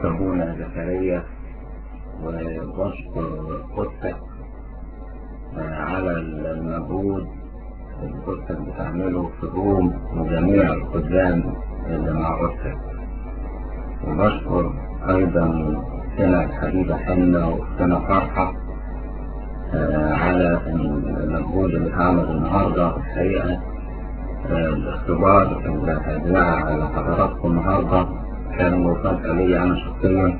أبونا زكريا وبشكر قدسك على المجهود اللي قدسك بتعمله في الروم وجميع الخدام اللي مع قدسك وبشكر أيضا سنة الحبيبة حنة وسنة فرحة على المجهود اللي اتعمل النهاردة الحقيقة الاختبار اللي هيتذاع على حضراتكم النهاردة كان مفاجأة لي أنا شخصيا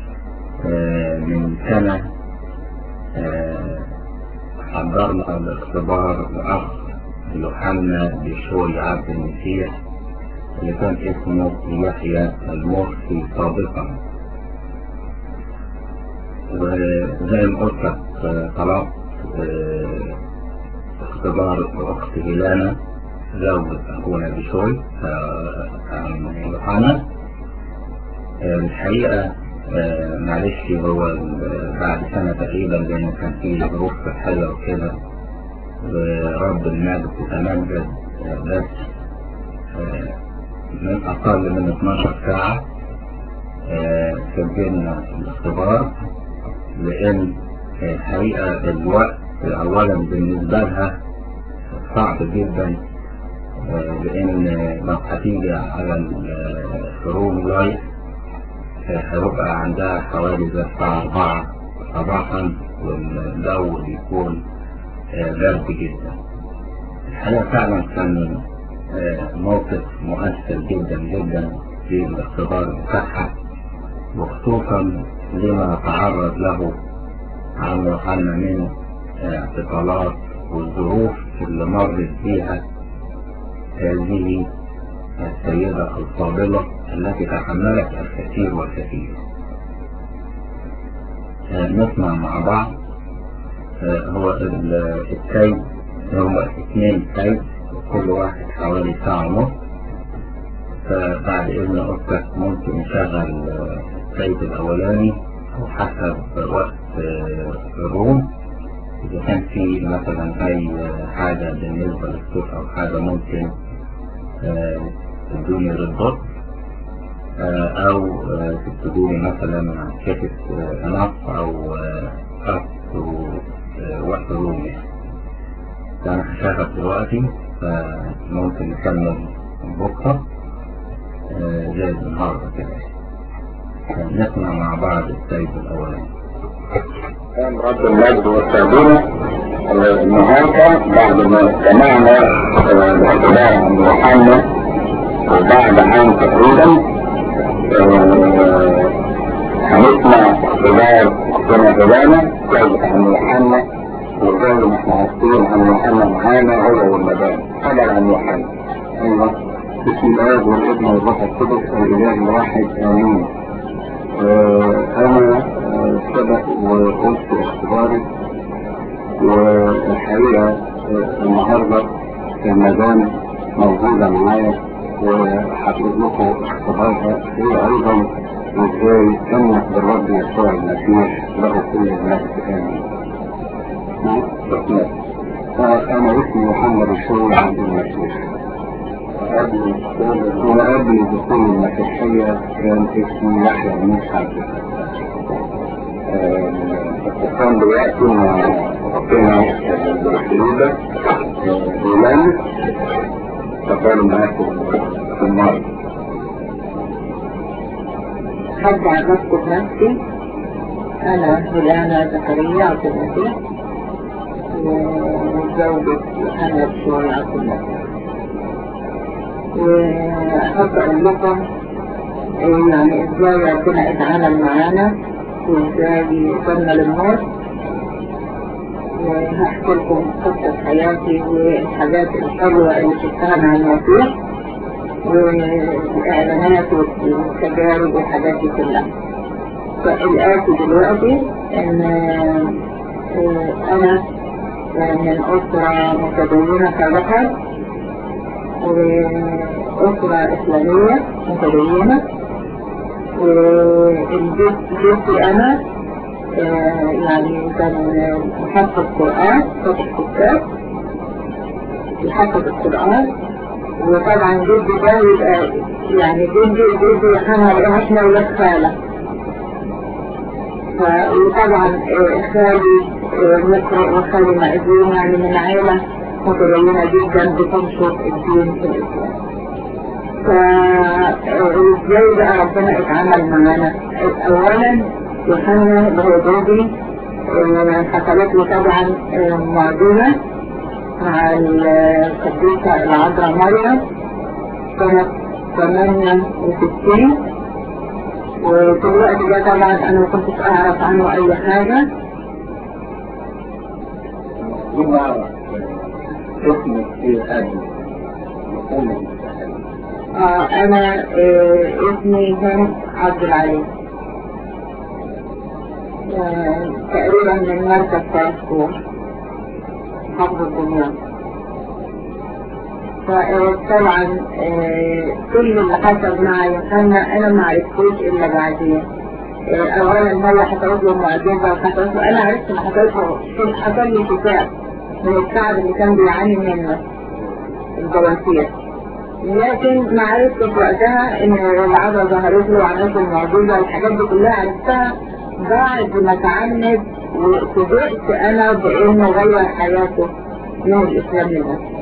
من سنة حضرنا الاختبار الأخ يوحنا بشوي عبد المسيح اللي كان اسمه يحيى المرسي سابقا وزي ما قلت لك طلبت اختبار الأخت هيلانا زوجة أخونا بشوي عن يوحنا الحقيقة معلش هو بعد سنة تقريبا لأنه كان في ظروف صحية وكده ورب المجد تتمجد بس من أقل من 12 ساعة سجلنا الاختبار لأن الحقيقة الوقت أولا بالنسبة لها صعب جدا لأن لو هتيجي على الروم لايف هيبقى عندها حوالي زي الساعة أربعة صباحا والجو بيكون برد جدا الحقيقة فعلا كان موقف مؤثر جدا جدا في الاختبار بتاعها وخصوصا لما تعرض له عن يوحنا من اعتقالات والظروف اللي مرت بيها هذه السيدة الفاضلة التي تحملت الكثير والكثير نسمع مع بعض هو التايب هو اثنين تايب كل واحد حوالي ساعة ونص فبعد إذن أختك ممكن نشغل التايب الأولاني وحسب وقت الروم إذا كان في مثلا أي حاجة بالنسبة للصوت أو حاجة ممكن تدوني ريبورت او تكتبوني مثلا كتب نص او خط وقت رومي انا هشغل دلوقتي فممكن نكمل بكرة زي النهاردة كده نسمع مع بعض السيد الاولاني كان رب المجد والتعبير النهارده بعد ما سمعنا الاختبار عن يوحنا وبعد عام تقريبا هنسمع اختبار اختنا هيلانا كويس عن يوحنا وزي ما احنا عارفين عن يوحنا معانا هو والمدام خبر عن يوحنا ايوه بسم الله والابن والروح القدس الاله الواحد امين انا سبق وقلت اختباري والحقيقة النهاردة المدام موجودة معايا وهقول لكم اختبارها هي ايضا ازاي امنت بالرب يسوع المسيح له كل المجد امين. انا اسمي محمد الشغل عبد المسيح. وقبل دخول المسيحية كان اسمي يحيى موسى عبد وكان دلوقتي مع ربنا بالحدودة إيمان تقالوا معاكم في النار حد عرفت بنفسي أنا هيلانا زكريا عبد المسيح وزوجة محمد شوي عبد المسيح وأحب أقول لكم يعني إزاي ربنا اتعامل معانا وإزاي وصلنا للموت وهحكي لكم قصة حياتي والحاجات الحلوة اللي شفتها مع المسيح والإعلانات والتجارب والحاجات دي كلها فالآتي دلوقتي إن أنا من أسرة متدينة سابقا وأسرة إسلامية متدينة والبيت بيتي أنا يعني كان محفظ قرآن فتح كتاب يحفظ القرآن وطبعا جدي ده يبقى يعني جدي جدي احنا احنا ولاد خالة وطبعا آه، خالي آه، مقرئ وخالي مأذون يعني من عائلة متدينة جدا بتنشر الدين في الإسلام فازاي بقى ربنا اتعامل معانا اولا يوحنا اللي هو جوزي آه، حصلت له طبعا آه، معجزة مع القديسة العذراء مريم سنة 68 وفي الوقت ده طبعا انا ما كنتش اعرف عنه اي حاجة لما اسمك في هذه أمك آه انا آه اسمي هند عبد العلي آه تقريبا من مركز كارفور حفظ الدنيا فطبعا آه كل اللي حصل مع يوحنا انا ما عرفتوش الا بعدين آه اولا هو حصلت له معجزه وحصلت له انا عرفت ان حصلت له حصل لي شفاء من التعب اللي كان بيعاني منه الجواسيس لكن ما عرفتش وقتها ان العذراء ظهرت له وعملت المعجزه والحاجات دي كلها عرفتها بعد ما اتعمد وفوجئت انا بانه غير حياته من الاسلام للاسلام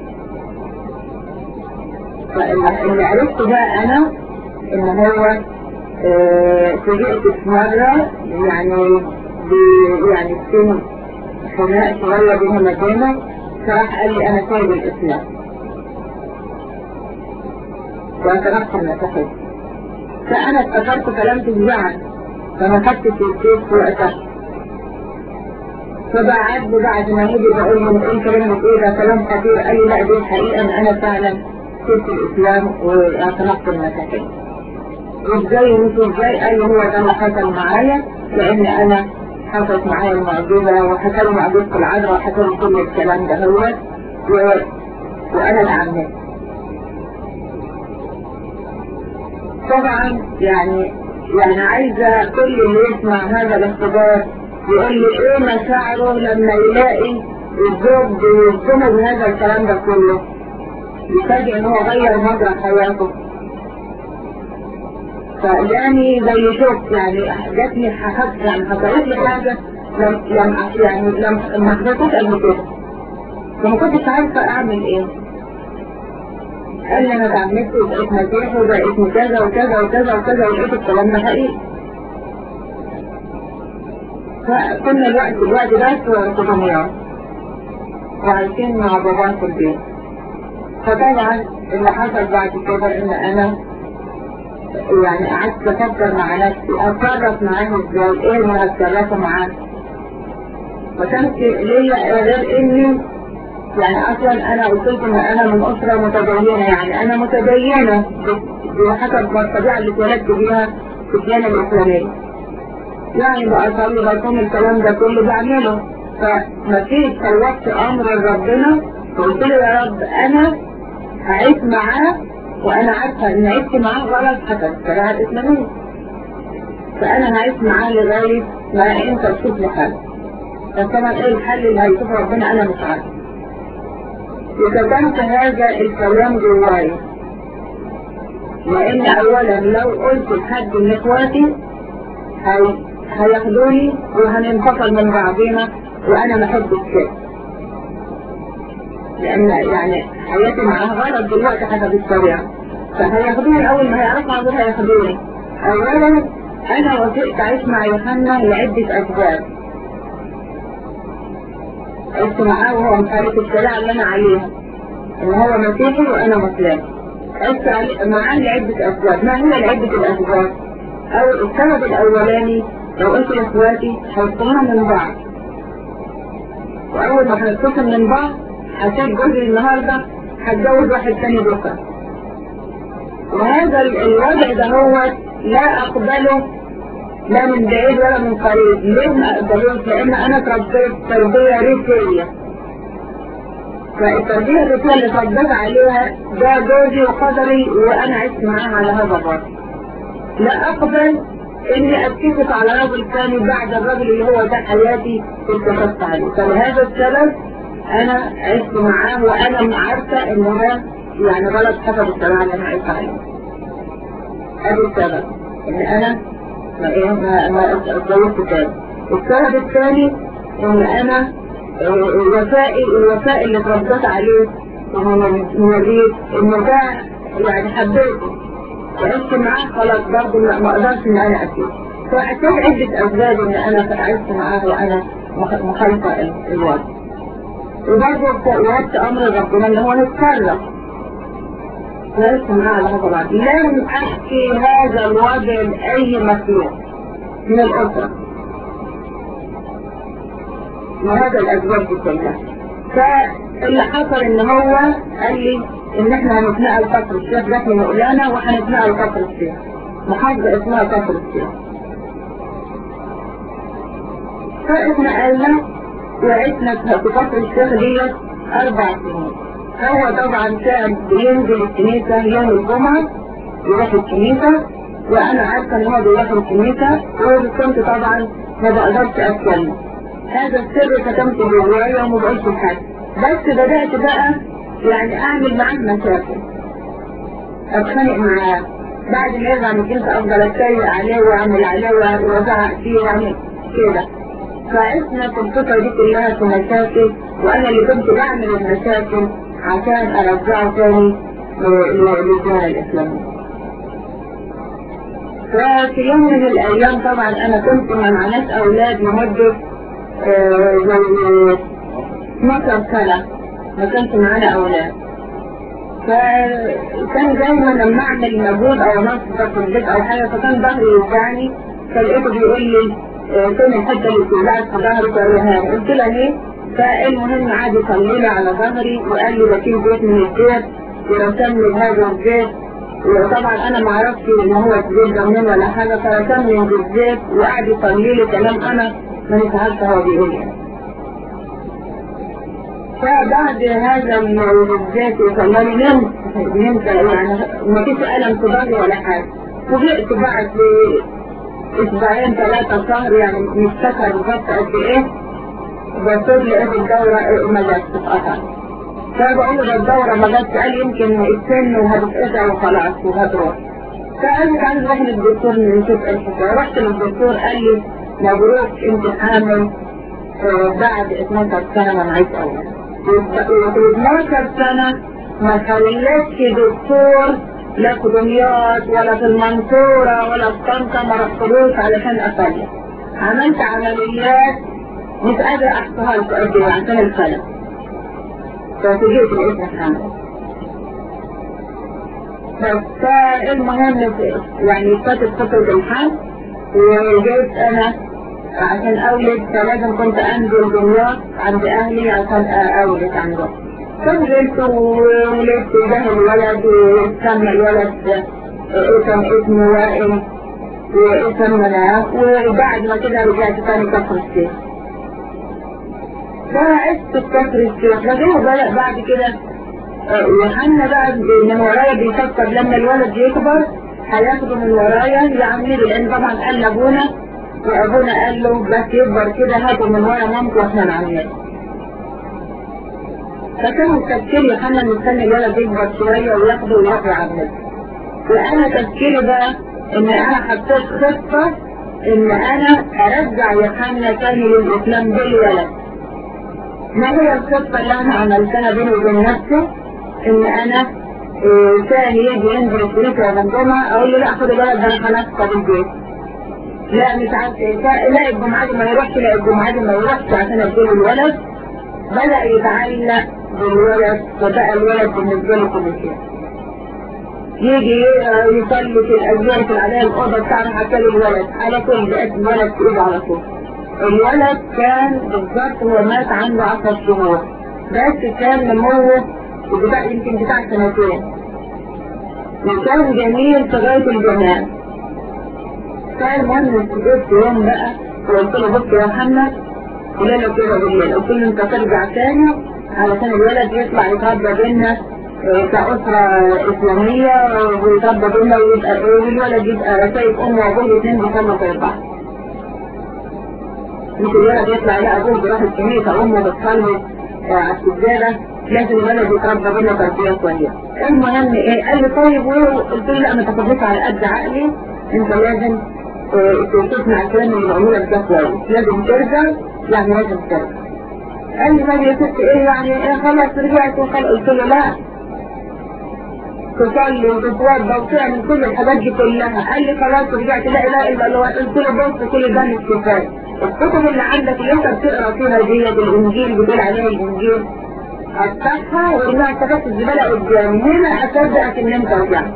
فاللي عرفته بقى انا ان هو آه، فوجئت في مرة يعني ب- يعني في خناق شوية بينهم وبينه فراح قال لي انا سايب الاسلام وأتنقل المساحات فأنا افتكرت كلام تجزعني فما خدتش الكيس في وقتها فبعد بعد ما يجي بقول له ايه كلامك ايه ده كلام خطير قال لي لا دي الحقيقة ان انا فعلا سبت الاسلام واعتنقت المساحات ازاي ومش ازاي قال لي هو ده اللي حصل معايا لان انا حصلت معايا المعجزة وحصل معجزة العذراء وحصل كل الكلام ده هو و... وانا اللي عملت طبعا يعني يعني عايزة كل اللي يسمع هذا الاختبار يقول لي ايه مشاعره لما يلاقي الزوج بيصدمه بهذا الكلام ده كله يفاجئ ان هو غير مجرى حياته فجاني زي شوك يعني جاتني حسب يعني حصلت لي حاجة لم لم يعني لم ما حصلتش قبل كده فما كنتش عارفة اعمل ايه قال لي انا اتعمدت وبقيت مسيح وبقيت كذا وكذا وكذا وكذا ولقيت الكلام ده حقيقي فكنا الوقت الوقت ده في دمياط وعايشين مع بابا في البيت فطبعا اللي حصل بعد كده ان انا يعني قعدت افكر مع نفسي اتصرف معاه ازاي ايه اللي هتصرفه معاه ما كانش ليا غير اني يعني اصلا انا قلت لكم ان انا من اسرة متدينة يعني انا متدينة بحسب الطبيعة اللي اتولدت بيها في الديانة الاسلامية يعني بأصلي بكون الكلام ده كله بعمله فمفيش سوقت امر ربنا وقلت له يا رب انا هعيش معاه وانا عارفة ان عشت معاه غلط حسب الشريعة الاسلامية فانا هعيش معاه لغاية ما انت تشوف لي حل فطبعا ايه الحل اللي هيشوفه ربنا انا مش عارفه وكتمت هذا الكلام جواي لان اولا لو قلت لحد من اخواتي هي... هياخدوني وهننفصل من بعضنا وانا ما احبش كده لان يعني حياتي معاه غلط دلوقتي حسب الشريعه فهياخدوني اول ما هيعرفوا عن دول هياخدوني اولا انا وافقت اعيش مع يوحنا لعده اسباب عشت معاه وهو مخالف الشريعة اللي أنا عليها إن هو مسيحي وأنا مسلم عشت علي- معاه لعدة أسباب ما هي لعدة الأسباب أو السبب الأولاني لو قلت لإخواتي هيفصلونا من بعض وأول ما هنتفصل من بعض هسيب جوزي النهاردة هتجوز واحد تاني بكرة وهذا ال- الوضع ده هو لا أقبله لا من بعيد ولا من قريب ليه ما اقدروش لان انا اتربيت تربية ريفية فالتربية الريفية اللي اتربيت عليها ده جوزي وقدري وانا عشت معاه على هذا الوضع لا اقبل اني اتكفت على رجل ثاني بعد الرجل اللي هو ده حياتي اتكفت عليه فلهذا السبب انا عشت معاه وانا عارفة ان ده يعني غلط حسب الشريعة اللي انا عشت عليه هذا السبب ان انا ما ايه ما ما اتجوزت تاني السبب الثاني ان انا الوفاء الوفاء اللي اتربيت عليه من الريف انه ده يعني حبيته وعشت معاه خلاص برضه ما اقدرش ان انا اسيب فاكيد عدة اسباب ان انا عشت معاه وانا مخالفة الوضع وبرضه وقت امر ربنا ان هو نتكرر وعشت معاه على هذا الوضع لم احكي هذا الوضع لاي مخلوق من الاسره وهذا الأسباب دي كلها فاللي حصل ان هو قال لي ان احنا هنتنقل كفر الشيخ جات لي مقلانة وهنتنقل كفر الشيخ محافظة اسمها كفر الشيخ فاتنقلنا وعشنا في كفر الشيخ ديت اربع سنين هو طبعا كان بينزل الكنيسة يوم الجمعة يروح الكنيسة وانا عارفة ان هو بيروح الكنيسة وكنت طبعا ما بقدرش اتكلم هذا السر كتمت جوايا وما بقولش لحد بس بدأت بقى يعني اعمل معاه مشاكل اتخانق معاه بعد ما يرجع من الكنيسة افضل اتريق عليه واعمل عليه وازعق فيه واعمل كده فعشنا في الفترة دي كلها في مشاكل وانا اللي كنت بعمل المشاكل عشان ارجعه تاني للدولة الاسلامية ففي يوم من الايام طبعا انا كنت مع ناس اولاد لمدة زي 12 سنة ما كانش معانا أولاد فكان دايما لما أعمل مجهود أو نصب في البيت أو حاجة فكان ظهري يوجعني فلقيته بيقول لي فين الحتة اللي بتوجعك في ظهرك ولا قلت له ليه؟ فالمهم قعد يصلي لي على ظهري وقال لي بشيل زيت من الزيت ورسم لي هذا الزيت وطبعا انا ما اعرفش ان هو الزيت ده منين ولا حاجه فرسم لي بالزيت وقعد يصلي لي كلام انا ما نفعلش هو بيقول يعني فبعد هذا الزيت وصلاني نمت نمت يعني ما فيش ألم في ظهري ولا حاجة فوجئت بعد أسبوعين ثلاثة شهر يعني مش فاكرة بالظبط قد إيه بصير لقيت الدورة ما جاتش اتقطعت فبقول له الدورة ما جاتش قال يمكن السن وهتتقطع وخلاص وهتروح فقال لي عايز اروح للدكتور نشوف الحكاية رحت للدكتور قال لي مبروك انت حامل بعد 12 سنة ما معيش أولاد و 12 سنة ما خلتش دكتور لا في دمياط ولا في المنصورة ولا في طنطا ما رحتلوش علشان أفلت عملت عمليات مش قادرة أحصيها لك قد إيه عشان الفلت ففوجئت لقيتها حامل بس المهم يعني فاتت فترة الحمل وجيت أنا عشان أولد فلازم كنت أنزل دمياط عند أهلي عشان أولد عندهم فنزلت وولدت ده الولد وسمى الولد اسم اسمه وائل واسم مناف وبعد ما كده رجعت تاني كفر الشيخ فعشت في كفر الشيخ لكن بدأ بعد كده يوحنا بقى من ورايا بيفكر لما الولد يكبر هياخده من ورايا يعملي لان طبعا قال لابونا وابونا قال له بس يكبر كده هاته من ورا مامته واحنا نعمله فكان تفكير يوحنا مستني الولد يكبر شويه وياخده ويروح يعمله وانا تفكيري بقى ان انا حطيت خطه ان انا ارجع يوحنا تاني للاسلام بالولد ما هي الخطه اللي انا عملتها بيني وبين نفسي ان انا ثاني يجي ينزل الشريك يا جمجمة اقول له لا خد الولد ده انا هنفقد البيت لا مش عارف ايه لا الجمعة دي ما يروحش لا الجمعة دي ما يروحش عشان اديله الولد بدأ يتعلق بالولد فبقى الولد بالنسبة له كل شيء يجي يصلي في الأزياء في عليها الأوضة بتاعنا حتى الولد على طول بقت الولد في إيده على طول الولد كان بالظبط هو مات عنده 10 شهور بس كان نموه وبتاع يمكن بتاع سنتين وكان جميل في غاية الجمال كان المهم جبت يوم بقى وقلت له بص يا محمد وليلة كده بالليل قلت له انت ترجع تاني علشان الولد يطلع يتربى بينا كأسرة إسلامية ويتربى بينا ويبقى والولد يبقى شايف أمه وأبوه الاثنين بيصلوا في بعض مش الولد يطلع يلاقي أبوه بيروح الكنيسة أمه بتصلي على السجادة لازم الولد يتربى بينا تربية كويسة المهم ايه قال لي طيب وايه قلت له لا ما تاخدش على قد عقلي انت لازم تسمع الكلام اللي بقوله لك ده كويس لازم ترجع يعني لازم ترجع قال لي طب يا ست ايه يعني ايه خلاص رجعت وخلاص قلت له لا تصلي وتتوضى وتعمل كل الحاجات دي كلها قال لي خلاص رجعت لا اله الا الله قلت له بص كل ده مش كفايه الكتب اللي عندك اللي انت بتقرا فيها دي الانجيل بتقول عليها الانجيل افتحها وارميها افتكرت الزباله قدامي هنا اصدقك ان انت رجعت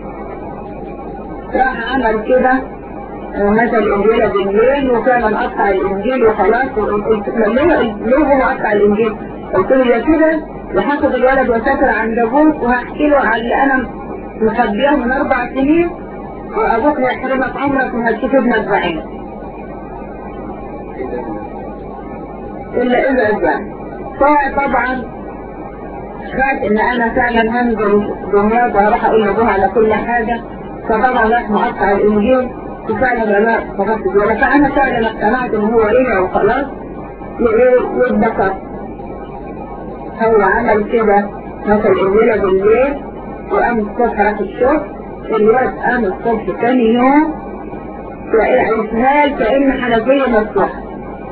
راح عمل كده مثل الانجيل بالليل وكان قطع الانجيل وخلاص وقلت ليه ليه هو قطع الانجيل؟ قلت له يا كده وهاخد الولد واسافر عند ابوك وهحكي له على اللي انا مخبياه من اربع سنين وابوك هيحرمك عمرك وهتشوف ابنك بعيد. الا اذا رجع. فطبعا خاف ان انا فعلا هنزل دمياط وهروح اقول لابوها على كل حاجه فطبعا راح مقطع الانجيل وفعلا انا فقدت الولد فانا فعلا اقتنعت ان هو رجع وخلاص واتبسط هو عمل كده مثل الليلة بالليل وقام الصبح راح الشغل الواد قام الصبح تاني يوم اسهال كأن حنفية مفتوحة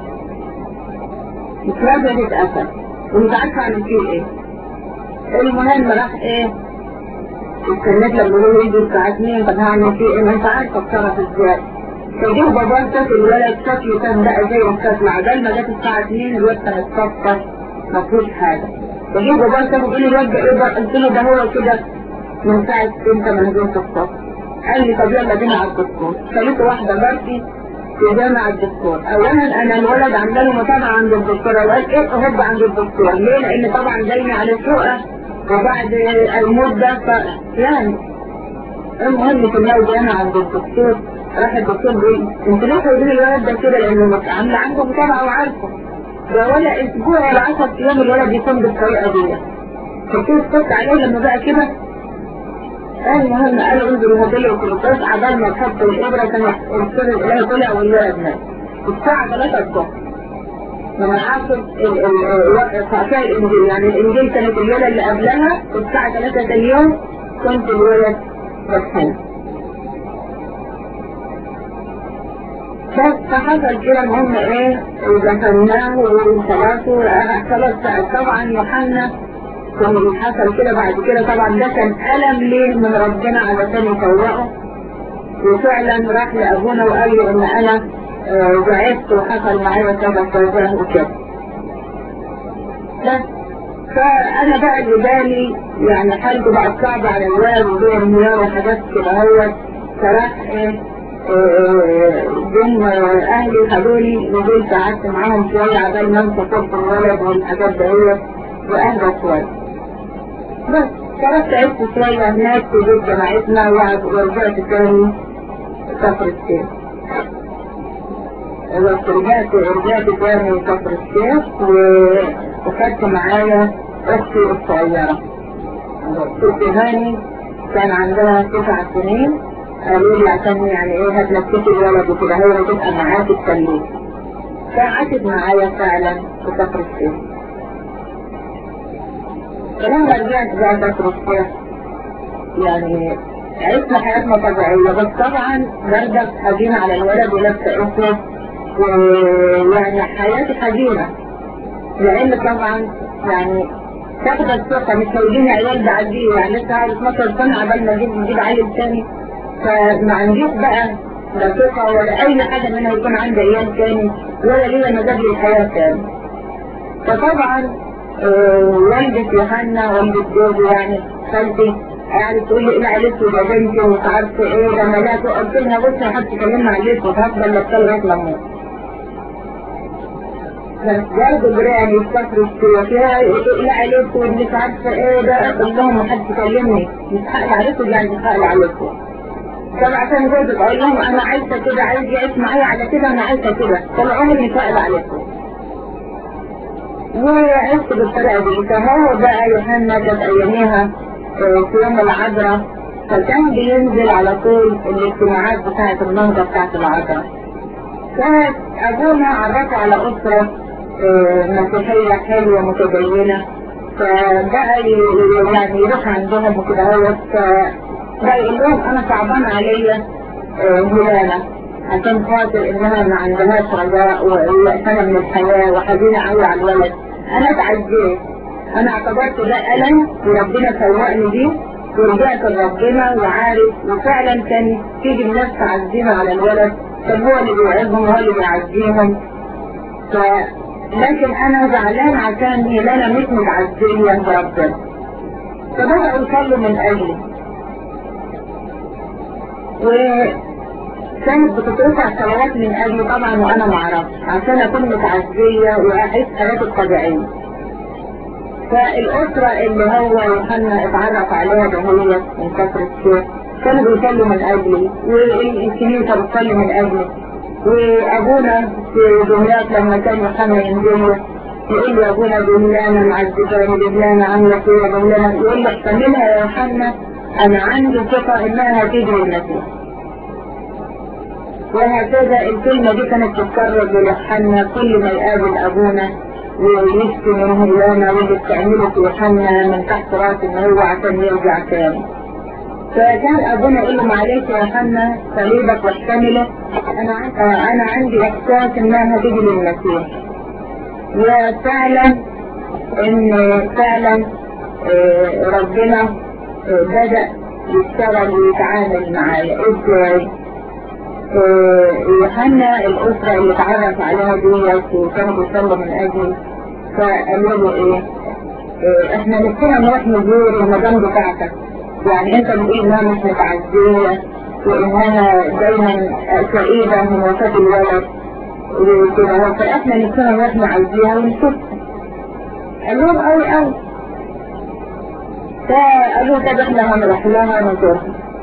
اتوجد اتقفل ومش عارفة اعمل فيه ايه المهم راح ايه استنيت لما يقولوا يجي الساعة 2 طب هعمل فيه ايه ما انت عارفة اتصرف ازاي فجيه بابا شاف الولد شكله كان بقى زي الشكل عبال ما جت الساعة 2 الواد كان اتكسر ما فيهوش حاجة فجيه بابا شافه بيقول لي الواد ده ايه ده قلت له ده هو كده من ساعة انت ما نزلت الصف قال لي طب يلا بينا على الدكتور خليته واحدة برتي في جامع الدكتور اولا انا الولد عامله له متابعة عند الدكتور وقال ايه هوب عند الدكتور ليه لان طبعا جايني على شقة وبعد المدة ف... يعني المهم في الله جانا عند الدكتور راح الدكتور بيقول انت ليه تقولي الولد ده كده لانه عامله عنده متابعه وعارفه ده ولا اسبوع ولا 10 ايام الولد يكون بالطريقه دي فكنت فكرت عليه لما بقى كده المهم قال انزل هديه وكلوكاس عبال ما تحط الابره كان الرسول الالهي طلع والولد مات الساعه 3 الظهر لما عاصر فأشياء الإنجيل يعني الإنجيل كانت الليلة اللي قبلها الساعة 3 تاني يوم كنت الولد بسحن بس فحصل كده المهم ايه ودفناه وخلاص خلاص طبعا يوحنا لما حصل كده بعد كده طبعا ده كان ألم ليه من ربنا علشان يفوقه وفعلا راح لأبونا وقال له إن أنا ضعفت وحصل معايا كذا كذا وكذا بس فأنا بقى اللي بالي يعني حالته بقت صعبة على الولد ودور المياه وحاجات كده هو فراح ايه جم أهلي خدوني نزلت قعدت معاهم شوية عبال ما انت صرت الولد والحاجات دهيت وأهدى شوية بس خرجت عشت شوية هناك في بيت جماعتنا ورجعت تاني كفر الشيخ بس رجعت رجعت تاني كفر الشيخ وخدت معايا أختي الصغيرة أختي هاني كان عندها تسع سنين قالوا لي عشان يعني ايه هتنسيكي الولد وكده هي تبقى معاكي تسليه فقعدت معايا فعلا في كفر الشيخ فلما رجعت بقى كفر الشيخ يعني عشنا حياتنا طبيعية بس طبعا بردك حزينة على الولد ولابسة اسمه ويعني حياتي حزينة لان طبعا يعني تاخد الثقة مش هيجيني عيال بعديه يعني لسه عايز 12 سنة عبال ما اجيب نجيب عيل تاني فما عنديش بقى لا ثقة ولا أي حاجة منها يكون عندي عيال تاني ولا ليا مزاج للحياة تاني فطبعا آه والدة يوحنا والدة جوزي يعني خالتي يعني تقول لي ايه عليك يا بنتي ومش عارفه ايه لما لا قلت لها بصي ما حدش يكلمنا عليك وهفضل لابسه لغايه لما اموت برضه برأني يفتكروا فيها لا عليك ومش عارفه ايه ده اقول لهم ما حدش يكلمني مش حق عليكم يعني مش حق عليكم طب عشان جوزك اقول لهم انا عايزه كده عايز يعيش معايا على كده انا عايزه كده طب عمري مش هقل عليكم وعشت بالطريقه دي فهو بقى يوحنا كانت اياميها في يوم العذراء فكان بينزل على طول الاجتماعات بتاعت النهضه بتاعت العذراء كانت ابونا عرفه على اسره مسيحيه حلوه متدينه فبقى يعني يروح عندهم وكده هو بقى يقول لهم انا صعبان عليا هلالة عشان خاطر انها ما عندهاش رجاء ويأسانة من الحياة وحزينة قوي على الولد انا اتعزيت انا اعتبرت ده ألم وربنا فوقني بيه ورجعت لربنا وعارف وفعلا كان تيجي الناس تعزينا على الولد طب هو اللي بيوعظهم هو اللي بيعزيهم ف... لكن انا زعلان عشان هي انا مش متعزية بربنا فبدأوا يصلوا من اجلي وكانت بتترفع صلوات من اجلي طبعا وانا معرفش عشان اكون متعزية واعيش حياتي الطبيعية فالأسرة اللي هو يوحنا اتعرف عليها ده هي من كثرة الشيخ كانوا بيصلوا من أجلي والكنيسة بتصلي من أجلي وأبونا في دمياط لما كان يوحنا ينزل يقول لي أبونا دملانا معذباني دملانا عاملة كده دملانا يقول لي احتملها يا يوحنا أنا عندي ثقة إنها هتيجي المسيح وهكذا الكلمة دي كانت تتكرر ليوحنا كل ما يقابل أبونا ويشتي من هلانا واللي بتعمله في يوحنا من تحت راس ان هو عشان يرجع تاني فكان ابونا يقول له معلش يا يوحنا صليبك واحتمله انا انا عندي احساس انها هتيجي للمسيح وفعلا ان فعلا ربنا بدأ يشتغل ويتعامل معايا ازاي يوحنا الأسرة اللي اتعرف عليها ديت وكانوا بيصلوا من أجلي فقالوا له إيه؟ إيه إحنا نفسنا نروح نزور المدام بتاعتك يعني أنت بتقول إنها مش متعزية وإنها دايما سعيدة من وفاة الولد وكده فإحنا نفسنا نروح نعزيها ونشوفها قال لهم أوي أوي فقالوا طب إحنا هنروح لها نزورها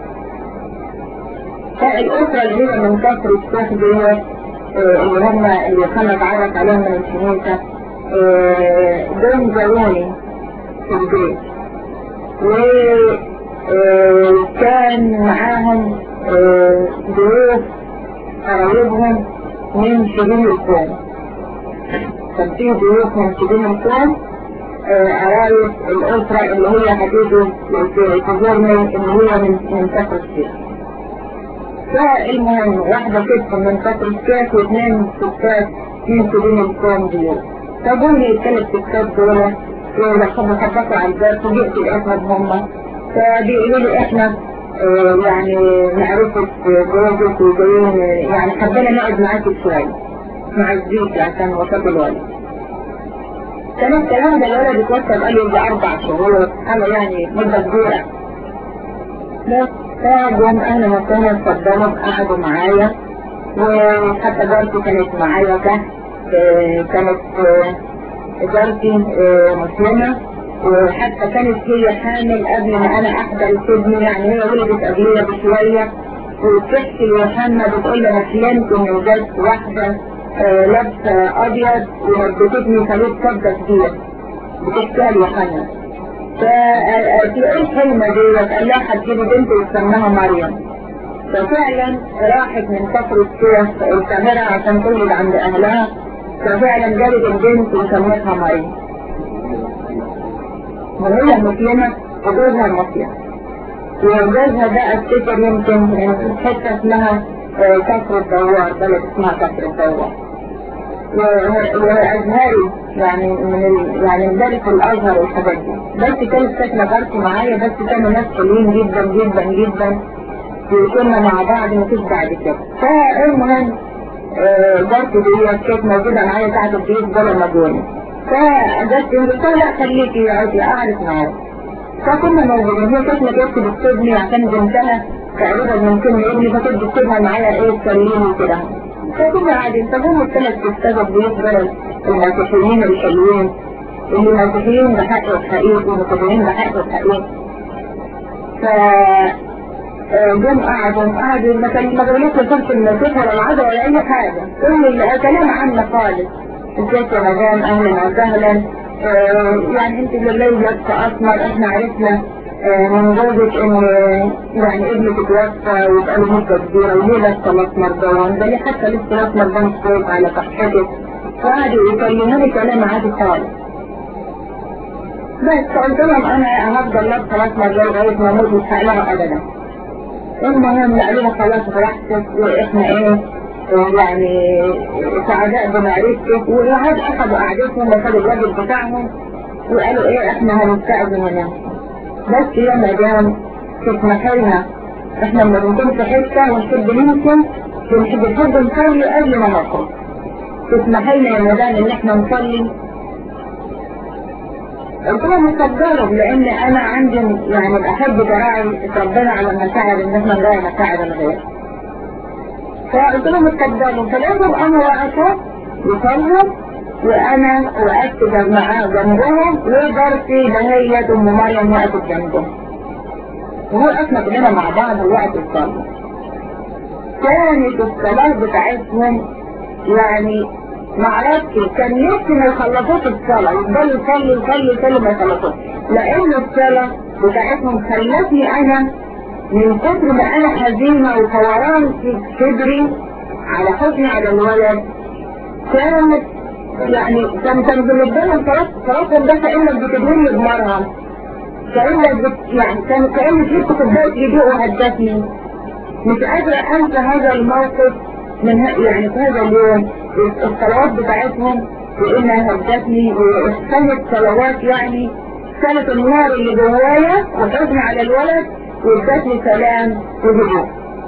فالأسرة اللي هي من كفر الشيخ ديت اللي هم اللي كان اتعرف عليهم من الكنيسة دول زاروني في البيت وكان معاهم ضيوف قرايبهم من شبين الكون كان في ضيوف من شبين الكون قرايب الأسرة اللي هي هتيجي تزورني اللي هي من من كفر الشيخ فالمهم واحدة ست من كفر الشيخ واثنين ستات من شبين الكون ديوت فجوني الثلاث ستات دول ولما خبطوا على الباب فجئت لقيتهم هم فبيقولوا لي احنا اه يعني معرفة جوزك وجايين يعني حبينا نقعد معاكي شوية نعزيك عشان وفاة الولد كان الكلام ده الولد اتوفى بقاله يجي أربع شهور حاجة يعني مدة كبيرة بس فجم أهل مكانة اتفضلوا قعدوا معايا وحتى جارتي كانت معايا تحت كانت جارتي مسلمة وحتى كانت هي حامل قبل ما انا احضر سجني يعني هي ولدت قبلية بشوية وبتحكي ليوحنا بتقول لي انا حلمت ان جت واحدة لابسة ابيض ولبستني خليط كبدة كبير بتحكيها ليوحنا ففي ايه الحلمة ديت قال لها هتجيبي بنت وتسماها مريم ففعلا راحت من كفر الشيخ القاهرة عشان تولد عند اهلها ففعلا جابت البنت وسمتها مريم وهي مسلمة وجوزها مسلم وجوزها ده افتكر يمكن في حتة اسمها كفر الدوار بلد اسمها كفر الدوار وازهري يعني من ال... يعني مدارس الازهر والحاجات دي بس كانت ساكنة جارتي معايا بس كانوا ناس حلوين جدا جدا جدا وكنا مع بعض مفيش بعد كده فالمهم جارتي دي كانت موجودة معايا ساعة البيت ده لما جوني فجت قلت لا خليكي اقعدي اعرف معاك فكنا موجودين هي كانت مجبت بتسيبني عشان بنتها تقريبا ممكن ابني فكنت بتسيبها معايا ايه تسليني كده فكنا قاعدين فجم الثلاث ستات الضيوف دول المسيحيين الحلوين اللي المسيحيين بحق الحقيقي والمسيحيين بحق الحقيقي ف جم قعدوا قعدوا ما كان ما جابلوش صورة المسيح ولا العزا ولا أي حاجة كل كلام عامة خالص ازيك يا مدام أهلا وسهلا يعني انت اللي لابسة أسمر احنا عرفنا من جوزك ان يعني ابنك اتوفى ويبقى له مدة كبيرة وليه لسه الأسمر ده ده ليه حتى لسه الأسمر ده مش على صحتك فقعدوا يكلموني كلام عادي خالص بس قلت لهم انا هفضل لابسة الأسمر ده لغاية ما اموت مش هقلعه أبدا المهم قالوا لنا خلاص براحتك واحنا ايه يعني سعداء بمعرفتك والواحد اخذوا قعدتهم وخدوا الواجب بتاعهم وقالوا ايه احنا هنستأذن هنا بس يا مدام تسمحي لنا احنا لما بنكون في حته ونحب نمكن بنحب نحب نصلي قبل ما نخرج تسمحي لنا يا مدام ان احنا نصلي قلت لهم اتفضلوا لان انا عندي يعني بحب براعي ربنا على المشاعر ان احنا نراعي مشاعر الغير فقلت لهم اتفضلوا فلازم انا واقفه يصلوا وانا وقفت معاه جنبهم وجارتي بهية ام مريم وقفت جنبهم ووقفنا كلنا مع بعض وقت الصلاة كانت الصلاة بتاعتهم يعني معرفش كان نفسي ما يخلصوش الصلاة يفضلوا يصلوا يصلوا يصلوا ما يخلصوش لأن الصلاة بتاعتهم خلتني أنا من كتر ما أنا حزينة وفوران في صدري على حزني على الولد كانت يعني كان كان بالنسبة لهم صلاة صلاة ده كأنك بتدهني بمرهم كأنك بت يعني كان كأنك شفت كوباية هدوء وهدتني مش قادرة أنسى هذا الموقف من ه... يعني في هذا اليوم الصلوات بتاعتهم وإنها هدتني وكانت صلوات يعني كانت النار اللي جوايا وحزن على الولد وادتني سلام وهدوء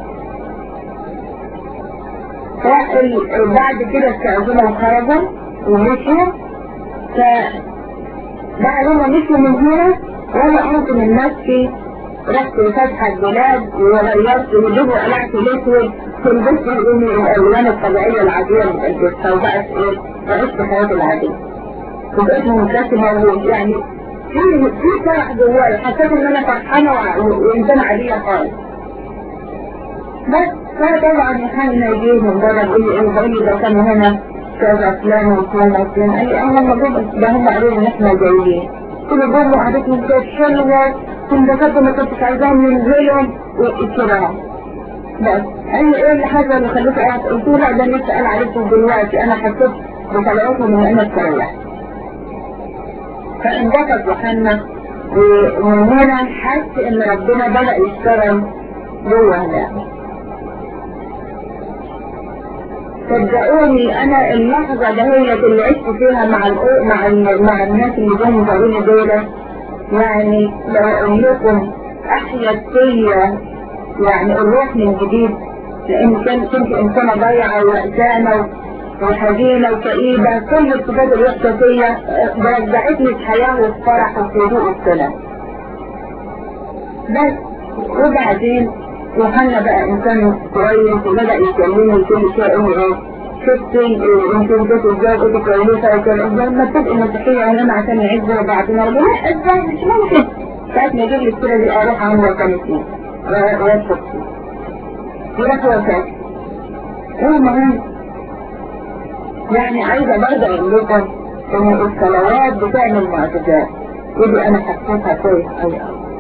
فبعد كده استأذنوا وخرجوا ومشوا ف بعد ما مشوا من هنا وانا قمت من نفسي رحت فتحة البلاد وغيرت هدوء وقلعت الاسود كنت هدومي الالوان الطبيعية العادية اللي بلبسها وبقت ايه عشت حياتي العادية وبقيت مبتسمة يعني في في فرح جوايا حسيت ان انا فرحانة وانسانة عادية خالص بس فطبعا يوحنا يجي من بره يقول لي ايه بقول لي ده كانوا هنا كذا فلان وفلان وفلان قال لي انا المفروض ده هم قالوا لي ان احنا جايين كل جم وقعدتهم كانت حلوه كنت كنت ما كنتش عايزاهم ننزلهم وكده بس قال لي ايه اللي حصل اللي خليك قاعد قلت له لا ده لسه قال عليكم دلوقتي انا حسيت بطلعتهم من انا استريحت فانبسط يوحنا ومن هنا حس ان ربنا بدأ يشتغل جوه هناك صدقوني انا اللحظة دهيت اللي عشت فيها مع الأو... مع ال... مع الناس اللي جم زاروني دول يعني لو اقول لكم احيت فيا يعني الروح من جديد لان كان كنت انسانة ضايعة وقسانة وحزينة وكئيبة كل الصفات الوحشة فيا رجعتني في حياة وفي فرح وفي هدوء والسلام بس وبعدين وحنا بقى انسان كويس وبدأ يكلمني كل شيء انه ايه شفتي انت انتوا ازاي كنت كويسة وكان ازاي ما تبقي مسيحية هنا عشان يعزوا بعضنا لا ازاي مش ممكن ساعة ما يجيب لي الصورة دي اروح عند وكانت فيه ويدخل فيه وراح وفاة المهم يعني عايزة برضه اقول لكم ان الصلوات بتعمل معجزات ودي انا حسيتها كويس قوي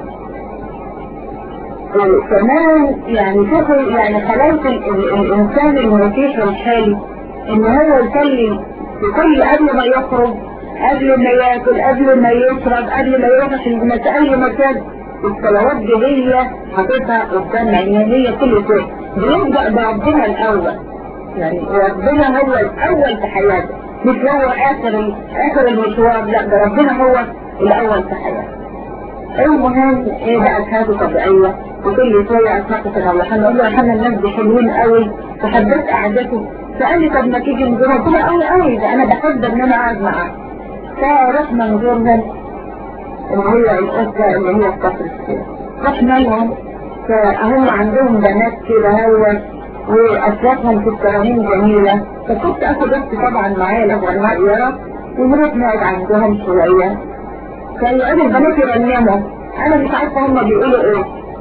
كمان يعني شوفوا يعني خلاص الانسان المسيحي الحالي ان هو يصلي بكل قبل ما يخرج قبل ما ياكل قبل ما يشرب قبل ما يروح في اي مكان الصلوات دي هي حاططها قدام عينيه هي كل شيء بيبدا بربنا الاول يعني ربنا هو الاول في حياته مش هو اخر اخر المشوار لا ده ربنا هو الاول في حياته المهم ايه بقى حياته طبيعيه وكل شوية أتناقش أنا وحنا أقول له يا حنا الناس دي حلوين قوي فحبيت قعدته فقال لي طب ما تيجي نزورهم قلت له قوي قوي ده أنا بحب إن أنا أقعد معاه فرحنا نزورهم اللي هي الأسرة اللي هي في كفر الشيخ رحنا لهم فهم عندهم بنات كده هو وأصواتهم في الترانيم جميلة فكنت أخد أختي طبعا معايا الأول معايا ونروح نقعد عندهم شوية فيقعدوا البنات يرنموا أنا مش عارفة هم بيقولوا إيه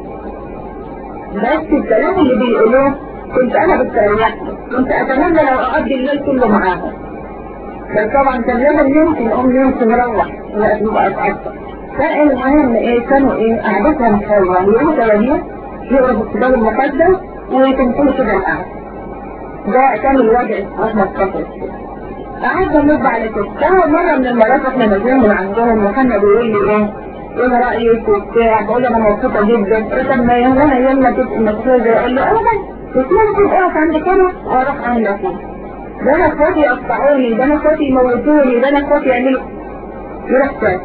بس الكلام اللي بيقولوه كنت انا بستريح كنت اتمنى لو اقضي الليل كله معاهم بس طبعا كان لازم يمكن ام يمكن نروح لا تبقى اتعصب فالمهم ايه كانوا ايه قعدتهم حلوه يوم ثلاثين يقروا في الكتاب المقدس ويتنقلوا كده القعده ده كان الوضع واحنا في كفر قعدنا نبقى على كده فهو مرة من المرات احنا نازلين من عندهم وكان بيقول لي ايه ايه رأيك وبتاع بقول له انا مبسوطة جدا طب ما يلا يلا تبقى مسؤولة يقول له ابدا تسلم تقف عند كده واروح اعمل فيه ده انا اخواتي يقطعوني ده انا اخواتي يموتوني ده انا اخواتي يعملوا يروح تاني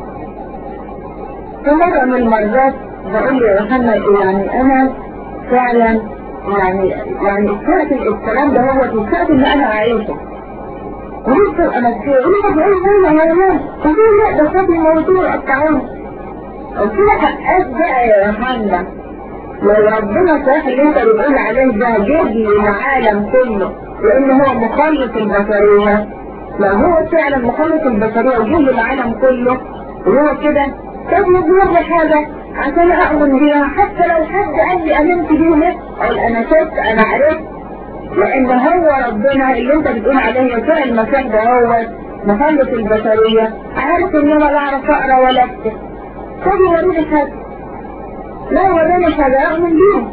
في مرة من المرات بقول له يا محمد يعني انا فعلا يعني يعني سمعت الكلام ده هو وسمعت ان انا عايشه ولسه انا كتير قلت طب ايه هنا يا مان قلت له لا ده خد الموضوع يقطعوني قلت له حقك بقى يا محمد لو ربنا صح اللي انت بتقول عليه ده جاب لي العالم كله لان هو مخلص البشريه لو هو فعلا مخلص البشريه وجاب لي العالم كله وهو كده طب يظهر لي حاجه عشان اؤمن بيها حتى لو حد قال لي امنت بيها اقول انا شفت انا عرفت لان هو ربنا اللي انت بتقول عليه يسوع المسيح ده هو مخلص البشريه عارف ان انا لا اعرف اقرا ولا اكتب طب يوريني حاجه لا وراني حاجه اؤمن بيها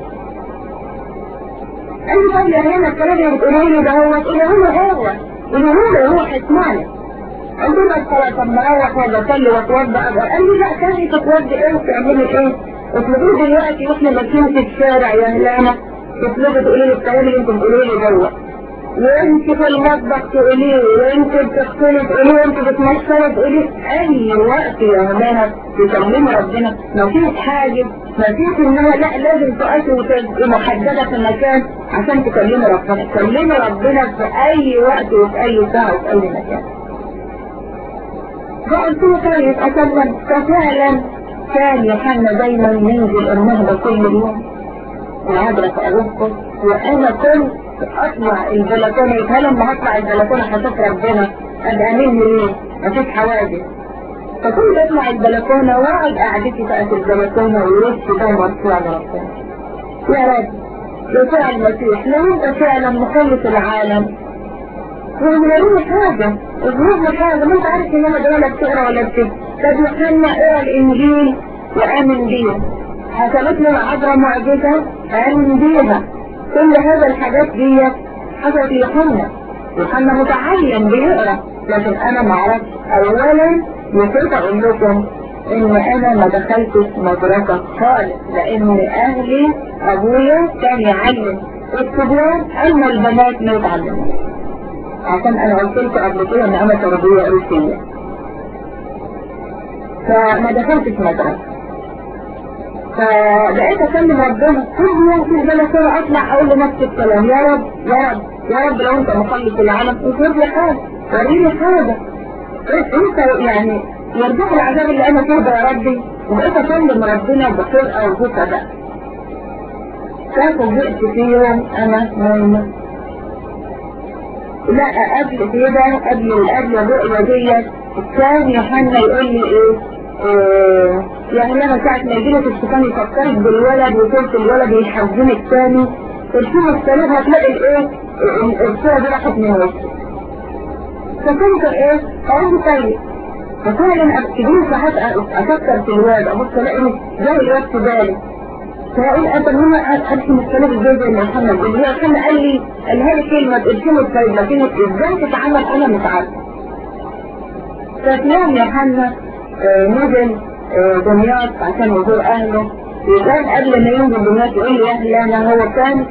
قال لي طب يا هنا الكلام اللي بتقولوا لي ده هو تقول هو هو قولوا له هو حكماني قلت له الصلاة طب ما اروح واصلي واتوضى قال لي لا تاني تتوضى ايه وتعملي ايه؟ اطلبوه دلوقتي واحنا ماشيين في الشارع يا هلانا تطلبوا تقولي لي الكلام اللي انتم بتقولوا لي جوه وانت في المطبخ تقولي وانت بتغسلي تقولي وانت بتمثلي تقولي اي وقت يا هلانا تكلمي ربنا ما فيش حاجه ما فيش انها لا لازم تقفي وتبقي محدده في مكان عشان تكلمي ربنا تكلمي ربنا في اي وقت وفي اي ساعه وفي اي مكان فقلت له طيب أسلم ففعلا كان يوحنا دايما ينزل النهضة كل يوم وعبرة أغسطس وأنا كنت أطلع البلكونة يتهيأ لما هطلع البلكونة هشوف ربنا أدعمين ليه مفيش حوادث فكنت أطلع البلكونة وأقعد قعدتي بقى في البلكونة ووشي ده مرفوع لربنا يا رب يسوع المسيح لو أنت فعلا مخلص العالم ويقولوا حاجة يقولوا حاجة ما انت عارف ان انا ده ولا بتقرا ولا بتكتب طب يوحنا اقرا الانجيل وامن بيه حصلت له عبرة معجزة امن بيها كل هذا الحاجات دي حصلت ليوحنا يوحنا متعين بيقرا لكن انا ما اعرفش اولا نسيت اقول لكم ان انا ما دخلتش مدرسة خالص لان اهلي ابويا كان يعلم الصبيان اما البنات ما يتعلموش عشان انا قلت لكم قبل كده ان انا تربية روسية فما دخلتش مدرسة فبقيت اكلم ربنا كل يوم في البلكونه اطلع اقول له نفس الكلام يا رب يا رب يا رب لو انت مخلص العالم اظهر لي حاجه وريني حاجه انت يعني يرجع العذاب اللي انا فيه ده يا ربي وبقيت اكلم ربنا بفرقه وبكى بقى ففوجئت في يوم انا نايمه لا قبل كده قبل قبل الرؤية ديت كان يوحنا يقول لي ايه آه يعني لما ساعة ما يجيلك الشيطان يفكرك بالولد وصورة الولد يحزنك تاني ترسم الصليب هتلاقي الايه الصورة دي راحت من وشك فكنت ايه قال طيب ففعلا ابتديت ساعات افكر في الواد ابص الاقي جاي الواد في بالي فأقول أنت مهما أرسم الصليب ازاي زي ما محمد قال لي عشان قال لي قال لي كلمة ارسمه الصليب لكن ازاي تتعامل أنا مش عارفة ففي يوم يوحنا نزل دمياط عشان يزور أهله وكان قبل ما ينزل دمياط يقول لي يا أهلي أنا هو كان